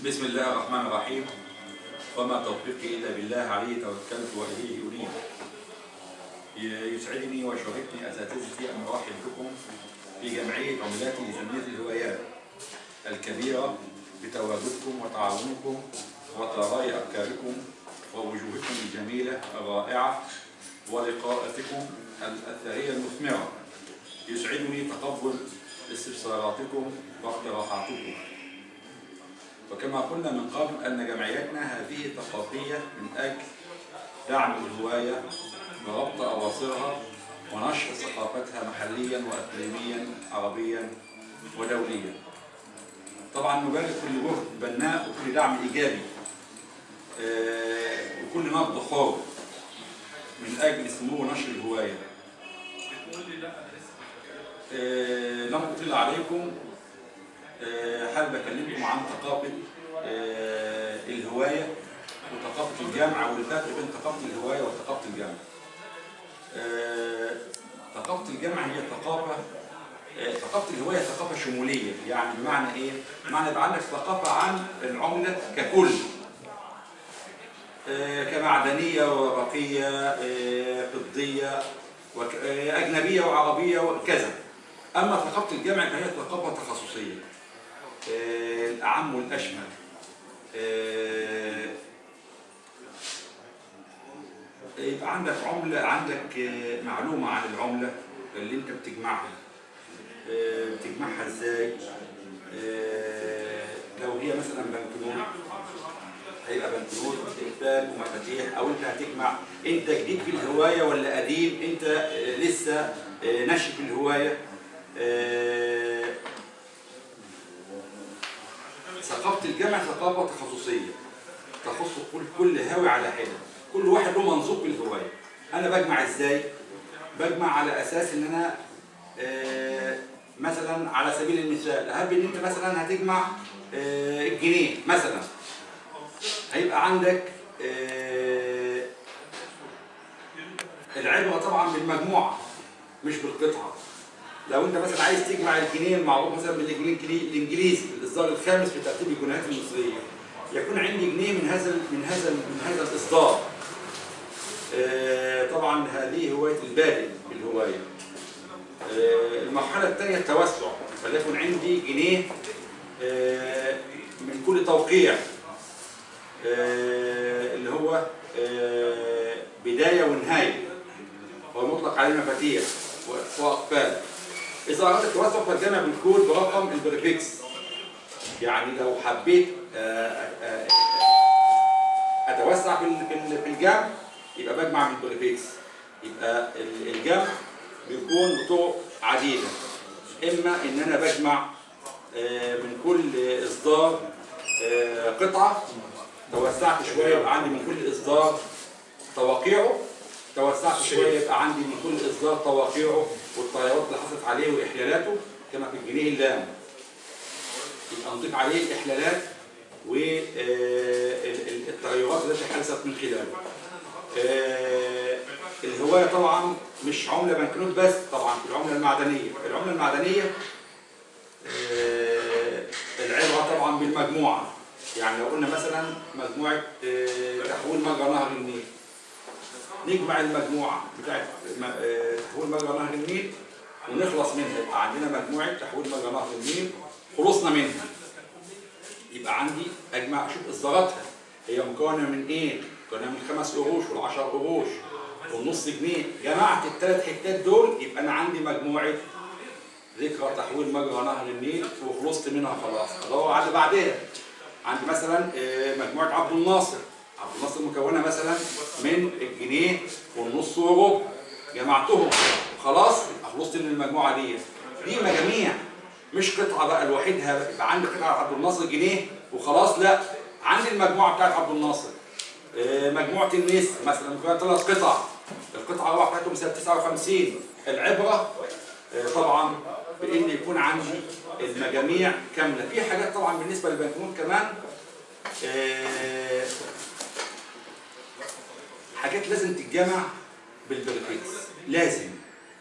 بسم الله الرحمن الرحيم وما توفيقي إلا بالله عليه توكلت وإليه أنيب يسعدني ويشرفني أساتذتي أن أرحب بكم في جمعية عملات جمعية الهوايات الكبيرة بتواجدكم وتعاونكم وتراي أفكاركم ووجوهكم الجميلة الرائعة ولقاءاتكم الأثرية المثمرة يسعدني تقبل استفساراتكم واقتراحاتكم وكما قلنا من قبل أن جمعيتنا هذه ثقافية من أجل دعم الهواية وربط أواصرها ونشر ثقافتها محليا وإقليميا عربيا ودوليا طبعا نبارك كل جهد بناء وكل دعم إيجابي آه، وكل نبض حر من أجل سمو نشر الهواية آه، لم أطل عليكم آه، حابب أكلمكم عن ثقافة آه، الهواية وثقافة الجامعة والفرق بين ثقافة الهواية وثقافة الجامعة. آه، ثقافة الجامعة هي ثقافة آه، ثقافة الهواية ثقافة شمولية يعني بمعنى إيه؟ بمعنى يبقى عندك ثقافة عن العملة ككل آه، كمعدنية ورقية آه، فضية وك- آه، أجنبية وعربية وكذا أما ثقافة الجامعة فهي ثقافة تخصصية آه، الأعم والأشمل آه، يبقى عندك عملة عندك آه، معلومة عن العملة اللي أنت بتجمعها آه، بتجمعها إزاي آه، لو هي مثلا بنكنوت هيبقى بنكنوت استقبال ومفاتيح او انت هتجمع انت جديد في الهوايه ولا قديم انت آه، لسه آه، ناشئ في الهوايه آه، ثقافه الجامعه ثقافه تخصصيه تخص كل كل هاوي على حده كل واحد له منظور بالهوايه انا بجمع ازاي بجمع على اساس ان انا آه، مثلا على سبيل المثال هب ان انت مثلا هتجمع آه، الجنيه مثلا هيبقى عندك آه، العبره طبعا بالمجموعه مش بالقطعه لو انت مثلا عايز تجمع الجنيه المعروف مثلا بالجنيه الانجليزي الاصدار الخامس في ترتيب الجنيهات المصريه يكون عندي جنيه من هذا من هذا من هذا الاصدار آه، طبعا هذه هوايه البادئ بالهوايه آه، المرحله الثانيه التوسع فليكن عندي جنيه آه، من كل توقيع آه، اللي هو آه، بداية ونهاية هو مطلق عليه مفاتيح و- وأقفال إذا أردت التوسع فالجمع بالكود برقم البريفكس يعني لو حبيت آه، آه، أتوسع في ال- في ال- في الجمع يبقى بجمع بالبريفكس يبقى ال- الجمع بيكون بطرق عديدة إما إن أنا بجمع آه، من كل إصدار آه، قطعة توسعت شويه يبقى عندي من كل اصدار تواقيعه توسعت شويه يبقى عندي من كل اصدار تواقيعه والتغيرات اللي حصلت عليه واحلالاته كما في الجنيه اللام يبقى نضيف عليه الاحلالات والتغيرات التي حدثت من خلاله آه، الهوايه طبعا مش عمله بنكنوت بس طبعا في العمله المعدنيه العمله المعدنيه آه، العبره طبعا بالمجموعه يعني لو قلنا مثلا مجموعه آه، تحويل مجرى نهر النيل نجمع المجموعه بتاعت م- آه، تحويل مجرى نهر النيل ونخلص منها يبقى عندنا مجموعه تحويل مجرى نهر النيل خلصنا منها يبقى عندي اجمع اشوف اصداراتها هي مكونه من ايه؟ مكونه من خمس قروش والعشر قروش والنص جنيه جمعت الثلاث حتات دول يبقى انا عندي مجموعه ذكرى تحويل مجرى نهر النيل وخلصت منها خلاص ادور على اللي بعدها عندي مثلا آه، مجموعه عبد الناصر عبد الناصر مكونه مثلا من الجنيه والنص وربع جمعتهم خلاص يبقى خلصت من المجموعه دي دي مجاميع مش قطعه بقى لوحدها يبقى عندي قطعه عبد الناصر جنيه وخلاص لا عندي المجموعه بتاعت عبد الناصر آه، مجموعه النسر مثلا مكونه ثلاث قطع القطعه الواحده بتاعتهم سنه 59 العبره آه، طبعا بان يكون عندي المجاميع كامله في حاجات طبعا بالنسبه للبنكنوت كمان آه، حاجات لازم تتجمع بالبريفكس لازم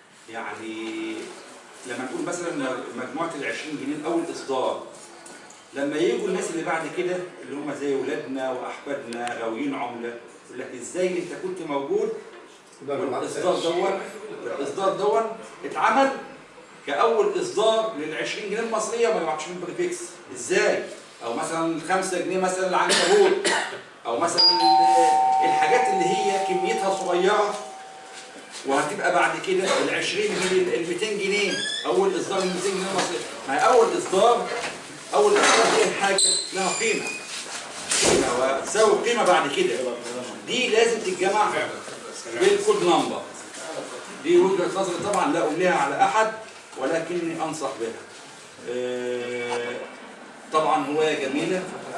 يعني لما نقول مثلا مجموعه ال 20 جنيه اول اصدار لما يجوا الناس اللي بعد كده اللي هم زي ولادنا واحفادنا غاويين عمله يقول لك ازاي انت كنت موجود والاصدار دون الاصدار دون اتعمل كاول اصدار لل 20 جنيه المصريه ما يبعتش من بريفكس ازاي؟ او مثلا 5 جنيه مثلا العنكبوت او مثلا ال- الحاجات اللي هي كميتها صغيره وهتبقى بعد كده ال 20 جنيه ال 200 جنيه اول اصدار ال 200 جنيه المصريه ما هي اول اصدار اول اصدار هي الحاجه لها قيمه قيمه وتساوي قيمه بعد كده دي لازم تتجمع بالكود نمبر دي وجهه نظري طبعا لا امليها على احد ولكني انصح بها آه، طبعا هوايه جميله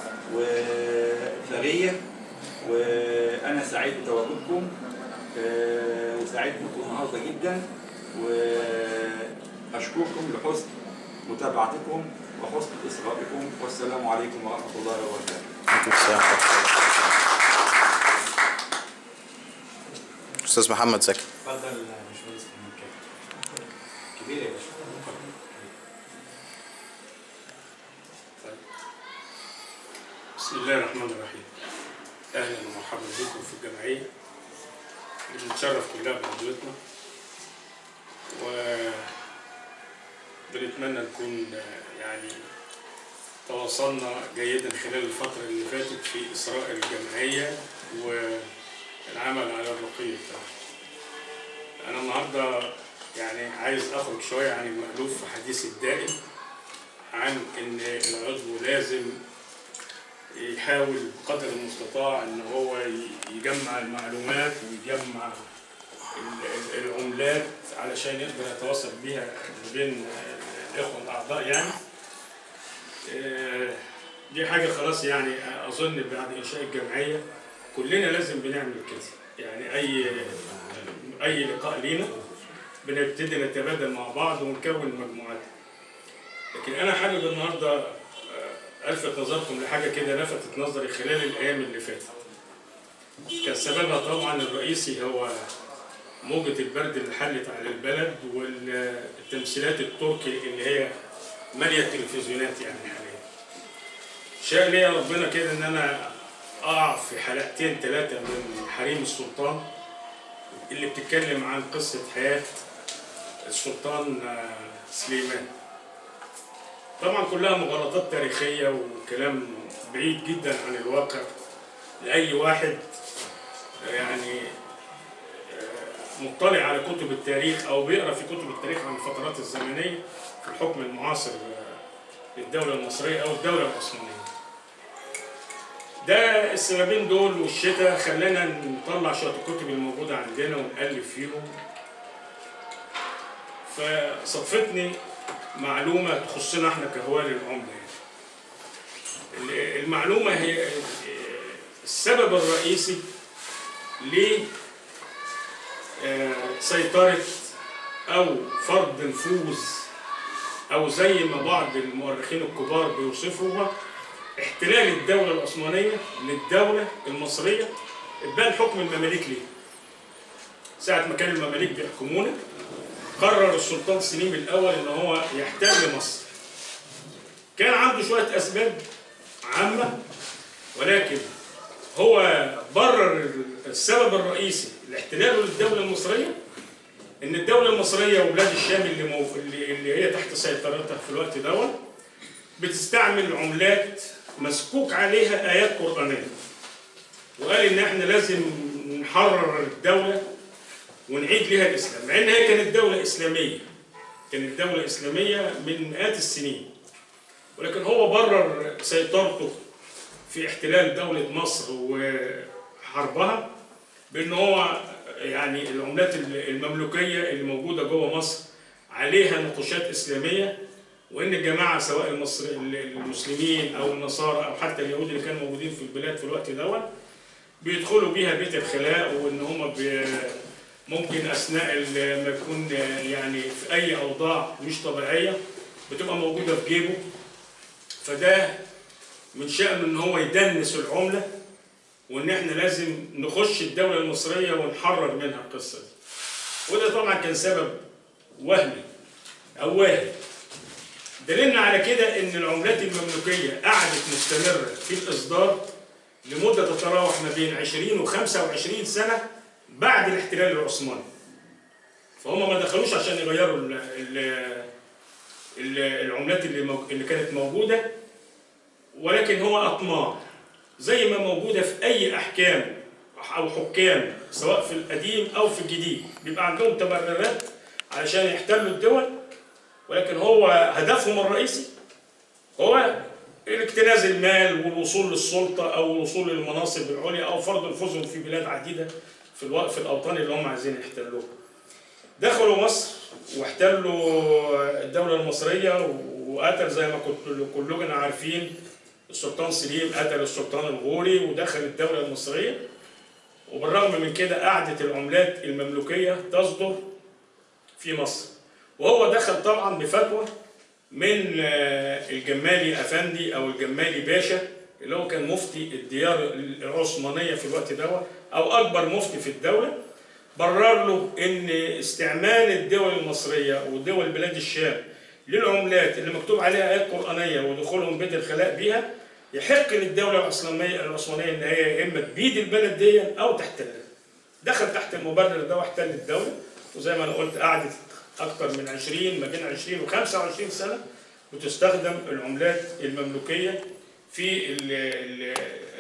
وثريه وانا سعيد بتواجدكم آه، وسعيد بكم النهارده جدا واشكركم لحسن متابعتكم وحسن اصغائكم والسلام عليكم ورحمه الله وبركاته استاذ محمد زكي اتفضل يا باشمهندس محمد كامل كبير يا باشا طيب. بسم الله الرحمن الرحيم اهلا ومرحبا بكم في الجمعيه بنتشرف كلها بحضرتنا و بنتمنى نكون آه، يعني تواصلنا جيدا خلال الفترة اللي فاتت في إسراء الجمعية والعمل على الرقي بتاعها. أنا النهاردة يعني عايز أخرج شوية عن المألوف في حديث الدائم عن إن العضو لازم يحاول بقدر المستطاع إن هو ي- يجمع المعلومات ويجمع ال- ال- العملات علشان يقدر يتواصل بيها ما بين الإخوة الأعضاء يعني آه، دي حاجة خلاص يعني أظن بعد إنشاء الجمعية كلنا لازم بنعمل كده يعني أي أي لقاء لينا بنبتدي نتبادل مع بعض ونكون مجموعات لكن أنا حابب النهاردة آه، ألفت نظركم لحاجة كده لفتت نظري خلال الأيام اللي فاتت كان سببها طبعا الرئيسي هو موجة البرد اللي حلت على البلد والتمثيلات التركي اللي هي مالية التلفزيونات يعني حاليا شاء لي ربنا كده ان انا اقع في حلقتين ثلاثة من حريم السلطان اللي بتتكلم عن قصة حياة السلطان آه، سليمان طبعا كلها مغالطات تاريخية وكلام بعيد جدا عن الواقع لأي واحد آه، يعني آه، مطلع على كتب التاريخ أو بيقرأ في كتب التاريخ عن الفترات الزمنية في الحكم المعاصر آه، للدولة المصرية أو الدولة العثمانية. ده السببين دول والشتاء خلانا نطلع شوية الكتب الموجودة عندنا ونألف فيهم. فصدفتني معلومة تخصنا احنا كهوال العملة يعني. المعلومة هي السبب الرئيسي لسيطرة أو فرض نفوذ أو زي ما بعض المؤرخين الكبار بيوصفوها احتلال الدولة العثمانية للدولة المصرية اتبان حكم المماليك ليه ساعة ما كان المماليك بيحكمونا قرر السلطان سليم الأول إن هو يحتل مصر كان عنده شوية أسباب عامة ولكن هو برر السبب الرئيسي لاحتلاله للدولة المصرية إن الدولة المصرية وبلاد الشام اللي, موف... اللي اللي هي تحت سيطرتها في الوقت دوت بتستعمل عملات مسكوك عليها آيات قرآنية وقال إن إحنا لازم نحرر الدولة ونعيد لها الإسلام مع إن هي كانت دولة إسلامية كانت دولة إسلامية من مئات السنين ولكن هو برر سيطرته في احتلال دولة مصر وحربها بأن هو يعني العملات المملوكية اللي موجودة جوه مصر عليها نقوشات إسلامية وإن الجماعة سواء المصر المسلمين أو النصارى أو حتى اليهود اللي كانوا موجودين في البلاد في الوقت دوت بيدخلوا بيها بيت الخلاء وإن هم بي ممكن أثناء ال- ما يكون يعني في أي أوضاع مش طبيعية بتبقى موجودة في جيبه فده من شأنه إن هو يدنس العملة وإن إحنا لازم نخش الدولة المصرية ونحرر منها القصة دي. وده طبعا كان سبب وهمي أو واهي دليلنا على كده ان العملات المملوكيه قعدت مستمره في الاصدار لمده تتراوح ما بين 20 و 25 سنه بعد الاحتلال العثماني. فهم ما دخلوش عشان يغيروا ال ال ال العملات اللي مو- اللي كانت موجوده ولكن هو اطماع زي ما موجوده في اي احكام او حكام سواء في القديم او في الجديد بيبقى عندهم تبريرات علشان يحتلوا الدول ولكن هو هدفهم الرئيسي هو الاكتناز المال والوصول للسلطة أو الوصول للمناصب العليا أو فرض نفوذهم في بلاد عديدة في الوقت في الأوطان اللي هم عايزين يحتلوها. دخلوا مصر واحتلوا الدولة المصرية وقتل زي ما كنت كلنا عارفين السلطان سليم قتل السلطان الغوري ودخل الدولة المصرية وبالرغم من كده قعدت العملات المملوكية تصدر في مصر وهو دخل طبعا بفتوى من آه، الجمالي افندي او الجمالي باشا اللي هو كان مفتي الديار العثمانيه في الوقت ده او اكبر مفتي في الدوله برر له ان استعمال الدول المصريه ودول بلاد الشام للعملات اللي مكتوب عليها ايات قرانيه ودخولهم بيت الخلاء بيها يحق للدوله العثمانيه العثمانيه ان هي يا اما تبيد البلد دي او تحتلها. دخل تحت المبرر ده واحتل الدوله وزي ما انا قلت قعدت اكثر من 20 ما بين 20 و 25 سنه بتستخدم العملات المملوكيه في ال ال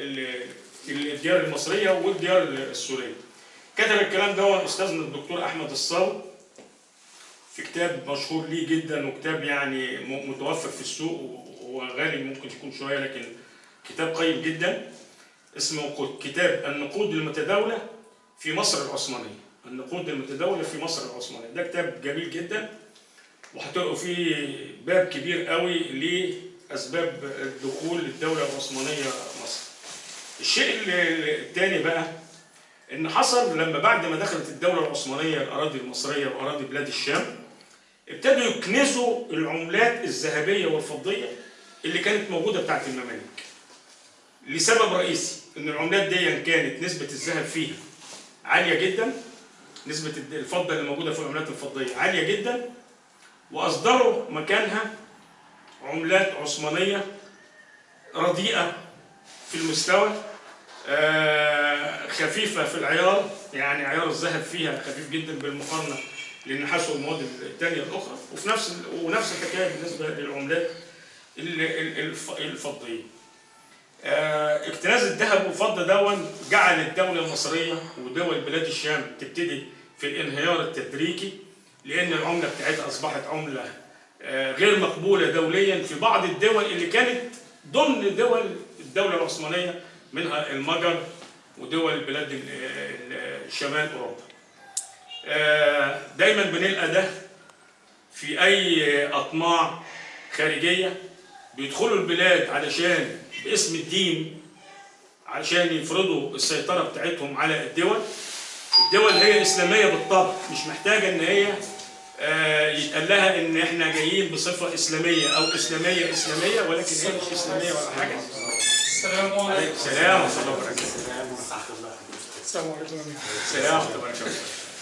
ال الديار المصريه والديار السوريه. كتب الكلام ده استاذنا الدكتور احمد الصاوي في كتاب مشهور ليه جدا وكتاب يعني م- متوفر في السوق وهو غالي ممكن يكون شويه لكن كتاب قيم جدا اسمه كتاب النقود المتداوله في مصر العثمانيه النقود المتداوله في مصر العثمانيه ده كتاب جميل جدا وهتلقوا فيه باب كبير قوي لاسباب دخول الدوله العثمانيه مصر الشيء ال- الثاني بقى ان حصل لما بعد ما دخلت الدوله العثمانيه الاراضي المصريه واراضي بلاد الشام ابتدوا يكنزوا العملات الذهبيه والفضيه اللي كانت موجوده بتاعت الممالك لسبب رئيسي ان العملات دي كانت نسبه الذهب فيها عاليه جدا نسبه الد- الفضه اللي موجوده في العملات الفضيه عاليه جدا واصدروا مكانها عملات عثمانيه رديئه في المستوى آه، خفيفه في العيار يعني عيار الذهب فيها خفيف جدا بالمقارنه للنحاس والمواد الثانيه الاخرى وفي نفس ونفس الحكايه بالنسبه للعملات ال- ال- الف- الفضيه. آه، اكتناز الذهب والفضه دون جعل الدوله المصريه ودول بلاد الشام تبتدي في الانهيار التدريجي لان العمله بتاعتها اصبحت عمله آه، غير مقبوله دوليا في بعض الدول اللي كانت ضمن دول الدوله العثمانيه منها المجر ودول بلاد ال- ال- شمال اوروبا. آه، دايما بنلقى ده في اي اطماع خارجيه بيدخلوا البلاد علشان باسم الدين علشان يفرضوا السيطره بتاعتهم على الدول الدول هي اسلاميه بالطبع مش محتاجه ان هي آه، يتقال لها ان احنا جايين بصفه اسلاميه او اسلاميه اسلاميه ولكن هي مش اسلاميه ولا حاجه السلام عليكم سلام ورحمه الله وبركاته السلام عليكم سلام ورحمه الله وبركاته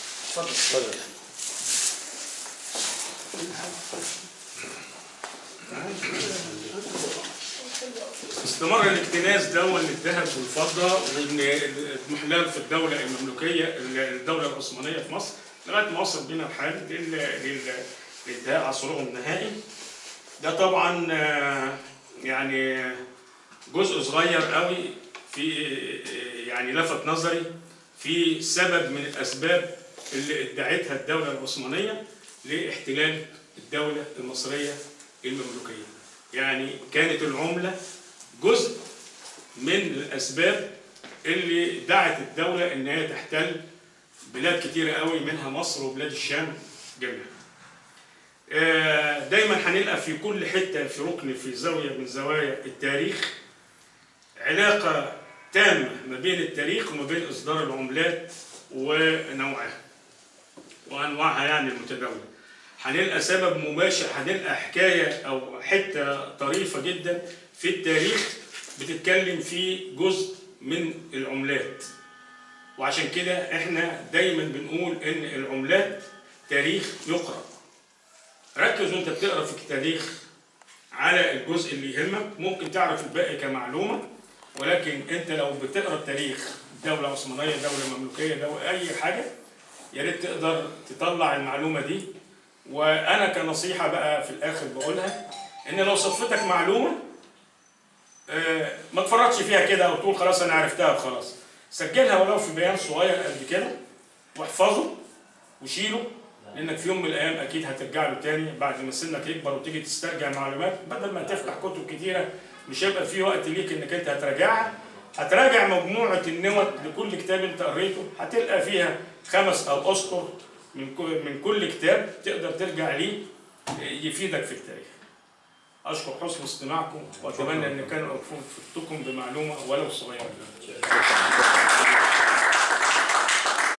استمر الاكتناز دون للذهب والفضه والاضمحلال في الدوله المملوكيه الدوله العثمانيه في مصر لغايه ما وصل بينا الحال لل- لل- لانتهاء عصرهم النهائي. ده طبعا آه، يعني جزء صغير قوي في يعني لفت نظري في سبب من الاسباب اللي ادعتها الدوله العثمانيه لاحتلال الدوله المصريه المملوكيه. يعني كانت العمله جزء من الاسباب اللي دعت الدوله ان هي تحتل بلاد كتيره قوي منها مصر وبلاد الشام جميعا. آه، دايما هنلقى في كل حته في ركن في زاويه من زوايا التاريخ علاقه تامه ما بين التاريخ وما بين اصدار العملات ونوعها وانواعها يعني المتداوله. هنلقى سبب مباشر هنلقى حكايه او حته طريفه جدا في التاريخ بتتكلم في جزء من العملات وعشان كده احنا دايما بنقول ان العملات تاريخ يقرا ركز وانت بتقرا في التاريخ على الجزء اللي يهمك ممكن تعرف الباقي كمعلومه ولكن انت لو بتقرا التاريخ دوله عثمانيه دوله مملوكيه دوله اي حاجه يا ريت تقدر تطلع المعلومه دي وانا كنصيحه بقى في الاخر بقولها ان لو صدفتك معلومه آه، ما تفرطش فيها كده او تقول خلاص انا عرفتها وخلاص سجلها ولو في بيان صغير قد كده واحفظه وشيله لانك في يوم من الايام اكيد هترجع له تاني بعد ما سنك يكبر وتيجي تسترجع معلومات بدل ما تفتح كتب كتيره مش هيبقى في وقت ليك انك انت هتراجعها هتراجع مجموعه النوت لكل كتاب انت قريته هتلقى فيها خمس او اسطر من كل من كل كتاب تقدر ترجع ليه يفيدك في التاريخ. اشكر حسن استماعكم واتمنى ان كان افدتكم بمعلومه ولو صغيره.